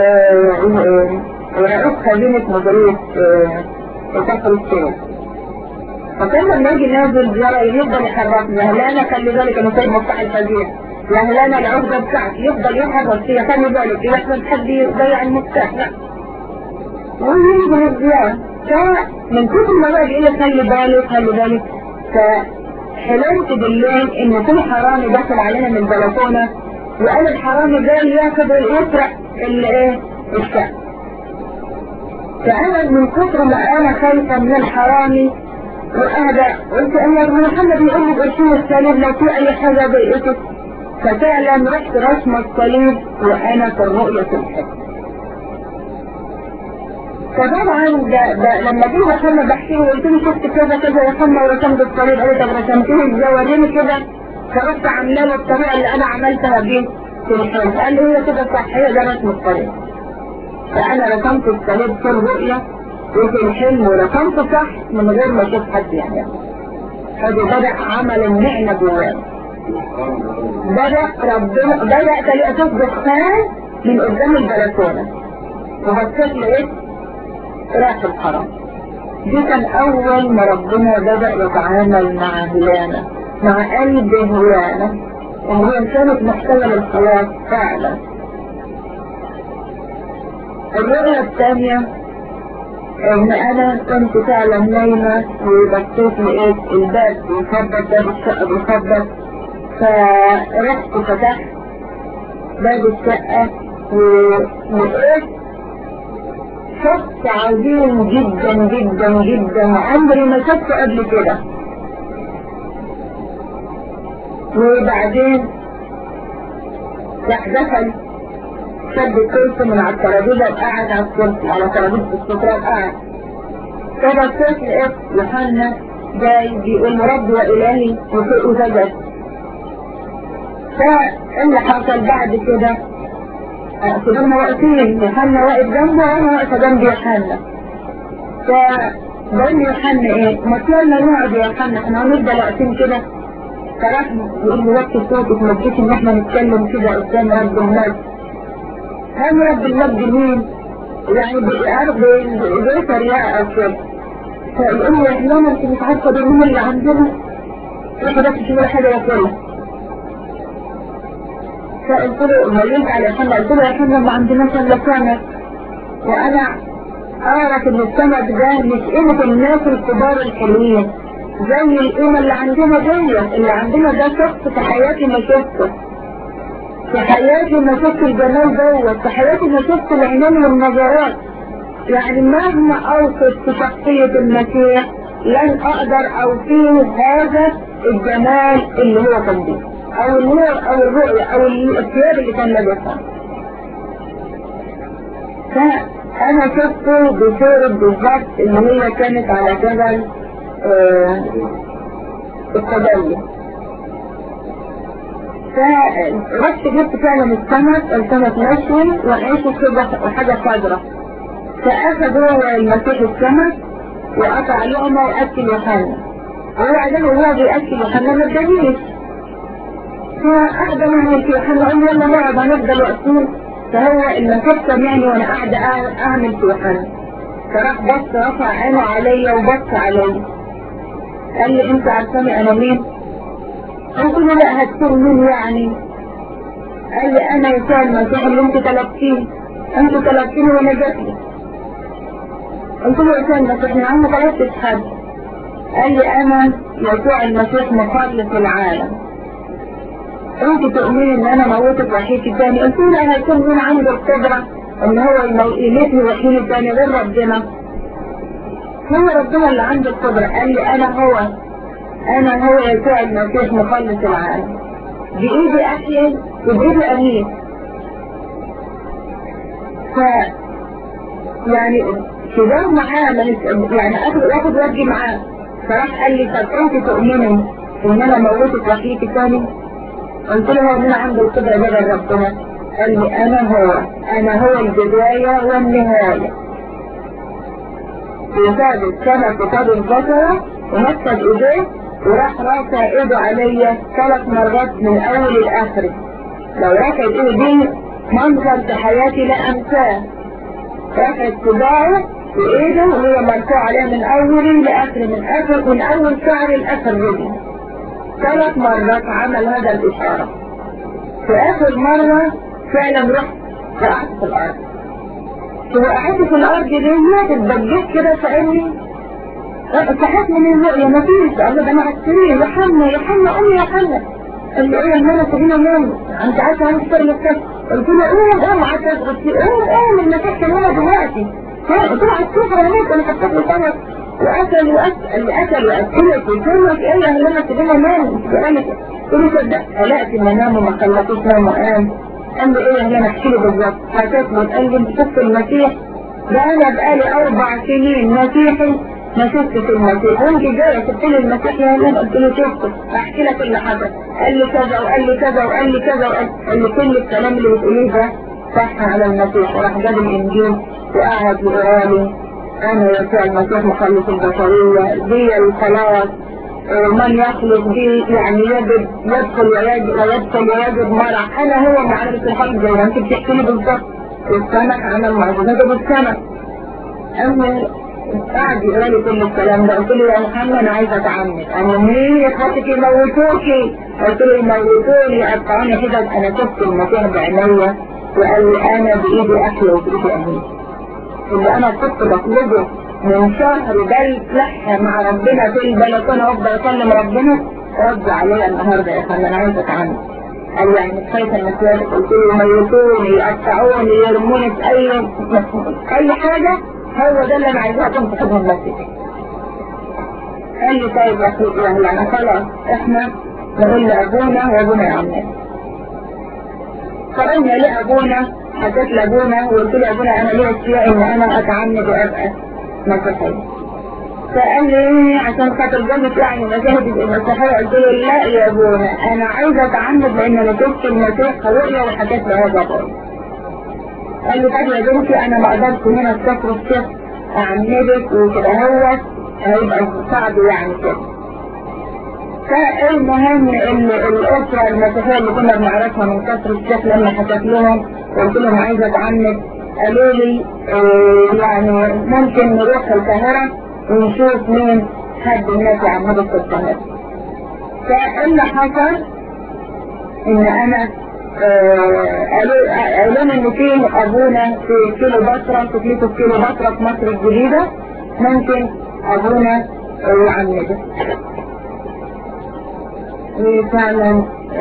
رئيس خزينة مديرية كفر الشيخ فكان لما يجي نازل يفضل يحركني يا أهلي أنا خلي بالك أنا سايب مفتاح الخزينة يعني لا انا العقدة بتاعتي يفضل يحرك فيها خلي بالك يحصل حد يضيع المفتاح لا وينزل الزيارة فمن كتر ما بقى يقول لك خلي بالك خلي بالك فحلمت بالليل ان في حرامي دخل علينا من البلكونة وقال الحرامي جاي ياخد ويسرق الايه الشقة فانا من كتر ما انا خايفة من الحرامي وأهدى قلت أنا محمد يقول لي قرشين السليم لو في أي حاجة ضايقتك ففعلا رحت رسم الصليب وانا في الرؤية الحق فطبعا ده ده لما جه محمد بحكي له قلت له شفت كذا كذا يا محمد ورسمت الصليب قال لي طب رسمته ازاي وريني كده فرحت عامله له الطريقه اللي انا عملتها دي في الحلم قال لي هي كده صح هي ده رسم الصليب فانا رسمت الصليب في الرؤية وفي الحلم ورسمته صح من غير ما اشوف حد يعني هذا بدأ عمل النعمة جوانا بدأ ربنا بدأ تلاقي دخان من قدام البلكونة وبصيت لقيت راح الحرام دي كان أول ما ربنا بدأ يتعامل مع هيانا مع قلب هيانا وهي كانت محتاجة للخلاص فعلا الرؤية الثانية ان انا كنت فعلا نايمة وبصيت لقيت الباب بيخبط باب الشقة بيخبط فرحت فتحت باب الشقة ولقيت شخص عظيم جدا جدا جدا عمري ما شفته قبل كده وبعدين راح دخل شد الكرسي من على الترابيزة وقعد على الكرسي على ترابيزة السترة وقعد فبصيت لقيت يوحنا جاي بيقول ربي وإلهي وسجد فاللي حصل بعد كده كلنا واقفين يوحنا واقف جنبه وانا واقفة جنب يوحنا فبقول يوحنا ايه ما يلا نقعد يا يوحنا احنا هنفضل واقفين كده فراح يقول لي وقت صوتك ما تجيش ان احنا نتكلم كده قدام رب المجد هل رب المجد مين؟ يعني بيعرف زي تريقة او كده فيقول لي احنا ما انت مش عارفة دول مين اللي عندنا روحوا بس تشوفوا حاجة ياكلها فقلت له ما يرجع لحنا قلت له يا حنا ما عندناش الا سمك وانا اعرف ان السمك ده مش قيمة الناس الكبار الحلوين زي القيمة اللي عندنا دي اللي عندنا ده شخص في حياتي ما شفته في حياتي ما شفت الجمال دوت في حياتي ما شفت العنان والنظرات يعني مهما اوصف في شخصية المسيح لن اقدر اوصيه هذا الجمال اللي هو كان بيه او النور او الرؤية او الثياب اللي كان لابسها فانا شفته بصورة بالظبط اللي هي كانت على جبل آه التدلي فرحت جبت فعلا السمك السمك مشوي وعيشه كده حاجة خضرة فأخذوا المسيح السمك وقطع لقمة وأكل يوحنا وبعدين وهو بيأكل يوحنا ما ادانيش فأخذ مني في يوحنا قال يلا نقعد هنفضل واقفين فهو المسيح سمعني وأنا قاعدة أعمل في يوحنا فراح بص رفع عينه عليا وبص عليا قال لي انت عارفاني انا مين قلت له لا هتكون مين يعني قال لي انا يسوع المسيح اللي انت طلبتيه انت طلبتيني وانا جات لي قلت له يسوع المسيح انا ما طلبتش حد قال لي انا يسوع المسيح مخلص العالم انت تؤمني ان انا موتك وحيدي تاني قلت له انا هيكون مين عنده القدرة ان هو يموتني وحيدي تاني غير ربنا هو ربنا اللي عنده القدرة قال لي انا هو انا هو يسوع المسيح مخلص العالم بايدي احيي وبايدي اميت ف يعني شباب معاه يعني اخد واخد وجي معاه فراح قال لي طب انت تؤمني ان انا موتك وحيدي تاني قلت له هو مين عنده القدرة ده غير ربنا قال لي انا هو انا هو البداية والنهاية وزاد السمك وخد البصرة ومسك ايديه وراح رافع ايده عليا ثلاث مرات من اول لاخر لو رفع ايده دي منظر في حياتي لا انساه رفع صباعه وايده وهي مرفوع عليها من اولي لاخر من اخر من اول شعر لاخر رجلي ثلاث مرات عمل هذا الاشارة في اخر مرة فعلا رحت وقعت في الارض وقعت في الارض دي اتبجيت كده فقالي صحيت من الرؤية مفيش قال ده انا على السرير يا حنا يا حنا قومي يا حنا قال لي ايه يا ماما سيبينا نام انت عارفه انا اشتغل الكاس قلت له ايه قوم عايز اضغط فيه قوم قوم المساحه كمان دلوقتي قلت له على السفره انا ممكن حطيت له سمك واكل واكل اكل واكلك وشربك ايه يا ماما سيبينا نام قالت قلت له صدق قلقت ان انام وما خلصوش نام وقام قال لي ايه يا انا احكي له بالظبط حكيت له قال لي انت شفت المسيح ده انا بقالي اربع سنين مسيحي ما شفتش المسيح وانت جايه شفت لي المسيح يا هلال قلت له شفته احكي لك اللي حصل قال لي كذا وقال لي كذا وقال لي كذا وقال قال لي كل الكلام اللي بتقوليه ده صح على المسيح وراح جاب الانجيل وقعد يقرا لي انا يسوع المسيح مخلص البشريه دي الخلاص من يخلق به يعني يجب يدخل ويجب ويدخل ويجب مرح انا هو معرفة الخلق زي ما انت بتحكي لي بالظبط السمك عمل معجزاته بالسمك اما قاعد يقرا لي كل الكلام ده قلت له يا محمد انا عايز اتعمد انا مين يا خاطرك يموتوكي قلت له يموتوني يقطعوني كده انا شفت المكان بعينيا وقال لي انا بايدي اكل وبايدي اموت اللي انا كنت بطلبه من شهر بيت لحة مع ربنا في البلكونة وافضل اكلم ربنا رد عليا النهارده يا فندم انا عايز اتعامل قال لي يعني مش خايفه انك قلت له يموتوني يقطعوني يرموني في اي اي حاجه هو ده اللي انا عايزاه كنت تحبهم بس قال لي طيب يا اخي يعني انا خلاص احنا نقول لابونا وابونا يعمل فقلنا لابونا حكيت لابونا وقلت له ابونا انا ليه اشياء ان انا اتعمد وابقى مسيحية فقال لي عشان خاطر جوزك يعني مشاهد المسيحية قلت له لا يا ابونا انا عايزة اتعمد لان انا شفت المسيح قوية وحكيت له هذا برضه قال لي طب يا بنتي انا ما قدرت هنا السفر الشيخ اعمدك وكده هو هيبقى صعب يعني كده فالمهم ان الاسرة المسيحية اللي كنا بنعرفها من كسر الشيخ لما حكيت لهم قلت لهم عايزة اتعمد قالوا لي اه يعني ممكن نروح القاهرة ونشوف مين حد الناس يعمدوا في القاهرة فاللي حصل ان انا قالوا قالوا ان في ابونا في كيلو بصرة في كيلو كيلو بصرة في مصر الجديدة ممكن ابونا يعمده وفعلا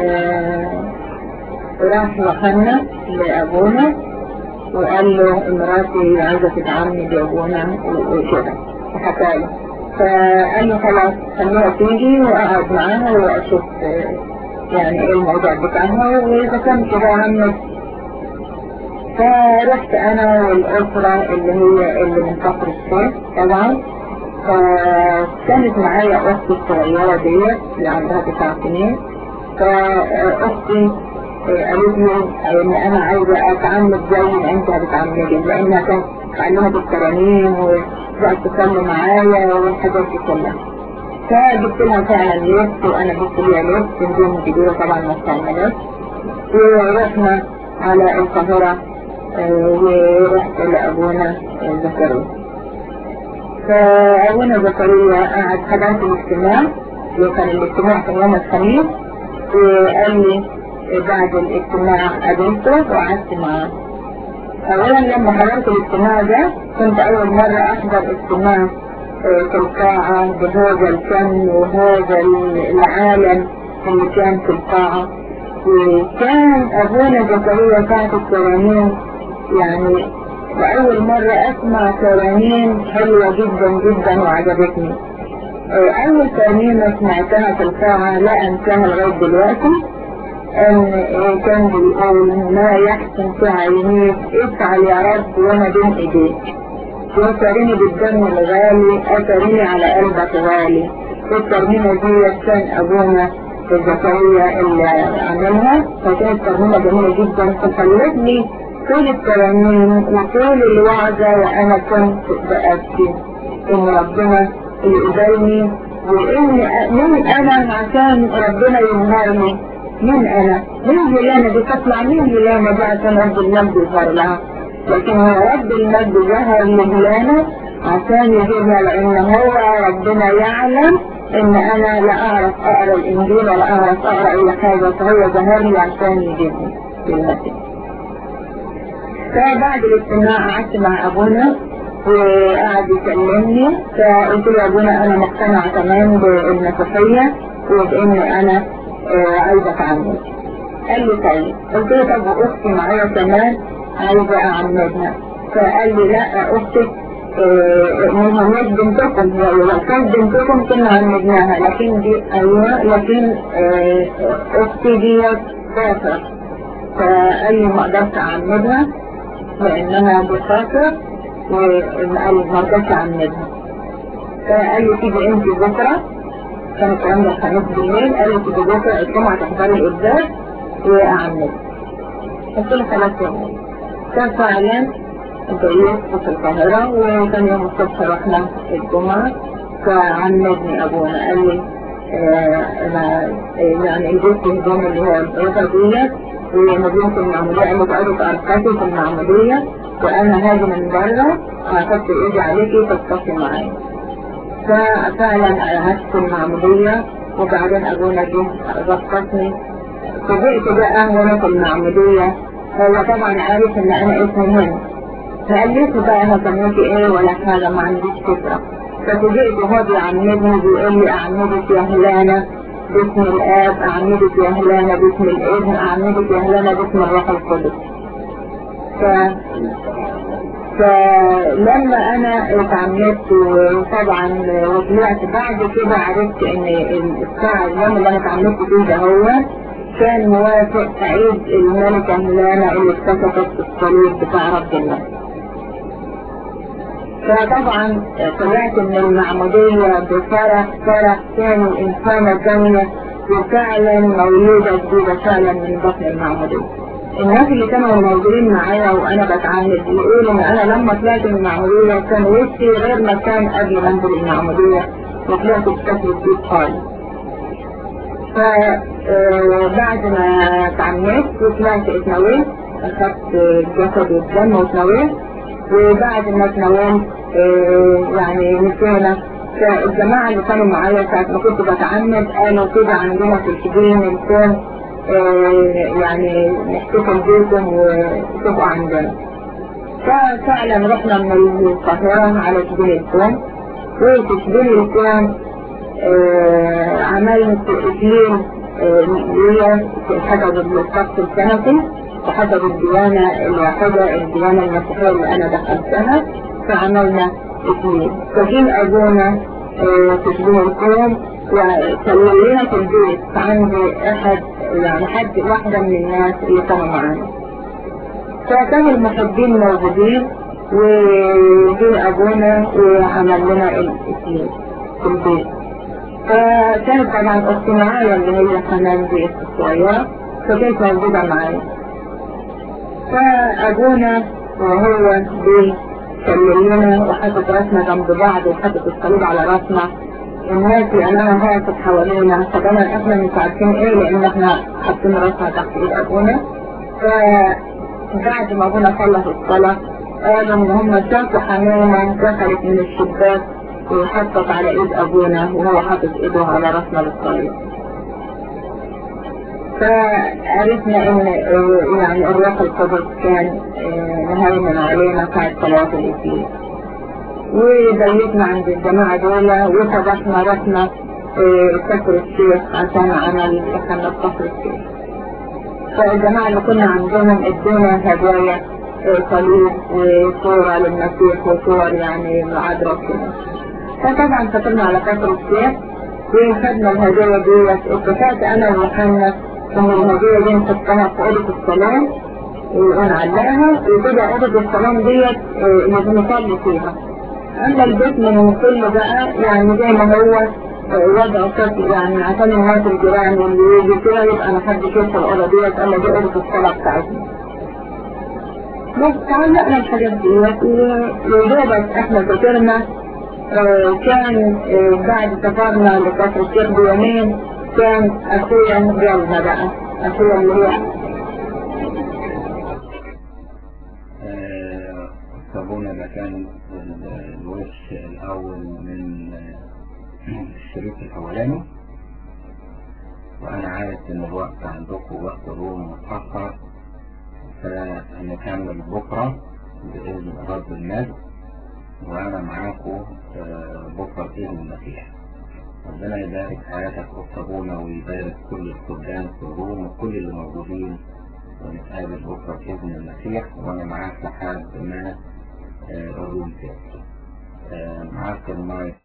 راح وخلنا لابونا وقال له مراتي عايزة تتعامل بأبونا وكده وحكى له فقال له خلاص خليها تيجي وأقعد معاها وأشوف يعني ايه الموضوع بتاعها وإذا كان كده عمك فرحت أنا والأسرة اللي هي اللي من كفر الشيخ طبعا فكانت معايا أختي الصغيرة ديت اللي عندها تسع سنين فأختي قالت لي ان انا عايزة اتعمد زي ما انت بتعمدي لانها كانت تعلمت الترانيم وبقت تصلي معايا والحاجات دي كلها فجبت لها فعلا لبس وانا جبت لها لبس نجوم كبيرة طبعا ما استعملت ورحنا على القاهرة ورحت لأبونا زكريا فأبونا زكريا قعد حضرت الاجتماع وكان الاجتماع كان يوم الخميس وقال لي بعد الاجتماع قابلته وقعدت معاه اولا لما حضرت الاجتماع ده كنت اول مرة احضر اجتماع في القاعة بهذا الفن وهذا العالم اللي كان في القاعة وكان ابونا زكريا ساعة الترانيم يعني لأول مرة اسمع ترانيم حلوة جدا جدا وعجبتني اول ترانيم سمعتها في القاعة لا انساها لغاية دلوقتي ان كان بيقول ما يحسن في عينيك افعل يا رب وانا بين ايديك وتريني بالدم الغالي اتريني على قلبك غالي الترميمة دي كان ابونا زكريا اللي عملها فكانت ترميمة جميلة جدا فخلتني طول الترانيم وطول الوعظة وانا كنت بأبكي ان ربنا يقبلني وان من انا عشان ربنا ينهرني مين انا مين هيلانا دي تطلع مين هيلانا دي عشان رب المجد يظهر لها لكن هو رب المجد ظهر لهيلانا عشان يجيبها لان هو ربنا يعلم ان انا لا اعرف اقرا الانجيل ولا اعرف اقرا اي حاجة فهو ظهر لي عشان يجيبني بالمسيح فبعد الاجتماع قعدت مع ابونا وقعد يكلمني فقلت له يا ابونا انا مقتنع تمام بالمسيحية وبان انا عايزة اتعمد قال لي طيب قلت له طب اختي معايا كمان عايزة اعمدها فقال لي لا اختك مهمات بنتكم لو كانت بنتكم كنا عمدناها لكن دي ايوه لكن اختي دي كافر فقال لي ما قدرت اعمدها لانها بخاطر وقال ما قدرت اعمدها فقال لي تيجي انت بكره كان الكلام ده الخميس بالليل قال لي تيجي بكره الجمعه تحضري القداس واعمد قلت له خلاص يا كان فعلا اتجوزت في القاهرة وكان يوم الصبح رحنا الجمعة فعمدني ابونا قال لي يعني الجزء النظام اللي هو الأوضة ديت ومدينة المعمودية قالوا تقعدوا تأرقصوا في المعمودية وأنا هاجي من بره هحط إيدي عليكي تتصل معايا ففعلا قعدت في المعمودية وبعدين أبونا جه رقصني فوجئت بقى وانا في المعمودية هو طبعا عارف ان انا اسمي هنا فقال لي بقى انا سميتي ايه ولا حاجة ما عنديش فكرة ففوجئت وهو بيعمدني بيقول لي اعمدك يا هلانة باسم الاب اعمدك يا هلانة باسم الابن اعمدك يا هلانة باسم الروح القدس ف... فلما انا اتعمدت وطبعا وطلعت بعد كده عرفت ان الساعة اليوم اللي انا اتعمدت فيه ده هو كان موافق عيد الملكة هلانة اللي اكتشفت الصليب بتاع ربنا فطبعا طلعت من المعمودية بفرح فرح كان إنسانة ثانية وفعلا مولودة جديدة فعلا من بطن المعمودية الناس اللي كانوا موجودين معايا وانا بتعامل بيقولوا ان انا لما طلعت من المعمودية كان وشي غير ما كان قبل ما انزل المعمودية وطلعت بشكل جديد خالص فبعد ما اتعمدت وطلعت اتنويت اخدت الجسد والدم واتنويت وبعد ما اتنومت يعني نسينا فالجماعة اللي كانوا معايا ساعة ما كنت بتعمد قالوا كده عندنا في الشبين الكون يعني نحتفل بيكم وتبقوا عندنا ففعلا رحنا من القاهرة على شبين الكون وفي شبين الكون عملت اثنين ليا حسب الصف السنوي وحسب الديانة الواحدة الديانة المسيحية اللي أنا دخلتها فعملنا اثنين فجين أبونا تشبيه القوم وسوينا في البيت عندي أحد يعني حد واحدة من الناس اللي كانوا معانا فكانوا المحبين موجودين وجي أبونا وعمل لنا الاثنين في البيت فكانت طبعا أختي معايا اللي هي حنان دي الصغيرة فكانت موجودة معايا فأبونا وهو بيكلمنا وحاطط راسنا جنب بعض وحاطط الصليب على راسنا الناس اللي أنا هاكت حوالينا فطبعا احنا مش عارفين ايه لأن احنا حاطين راسنا تحت ايد أبونا فبعد ما أبونا خلص الصلاة قالوا إن هم شافوا حمامة دخلت من الشباك وحطت على ايد ابونا وهو حاطط ايده على راسنا بالصليب فعرفنا ان يعني الروح القدس كان مهيمن علينا ساعة صلاة الاثنين وبيتنا عند الجماعة دول وصبحنا رحنا كفر الشيخ عشان عمل احنا كفر الشيخ فالجماعة اللي كنا عندهم ادونا هدايا صليب وصورة للمسيح وصور يعني العذراء كده فطبعا سافرنا على كفر الشيخ وخدنا الهدايا ديت اتفقت انا ويوحنا ان الهدايا دي نحطها في اوضه الصلاه ونعلقها وكده اوضه الصلاه ديت اللي بنصلي فيها اما البيت من كل بقى يعني زي ما هو وضع شكل يعني عشان الناس الجيران واللي يجي كده يبقى ما حدش يدخل الاوضه ديت الا دي اوضه الصلاه بتاعتنا بس تعلقنا الحاجات ديت ويدوبك احنا ذاكرنا كان بعد سفرنا لكفر الشيخ بيومين كان اخويا جالنا بقى اخويا اللي هو صابونة ده كان الوش الأول من الشريط الأولاني وأنا عارف إن الوقت عندكم وقت روم متأخر فنكمل بكرة بإذن رب المجد وأنا معاكم بكرة بإذن المسيح ربنا يبارك حياتك أخطبونا ويبارك كل الخدام في الروم وكل اللي موجودين ونتقابل بكرة بإذن المسيح وأنا معاك لحد ما الروم تقفل معاك المايك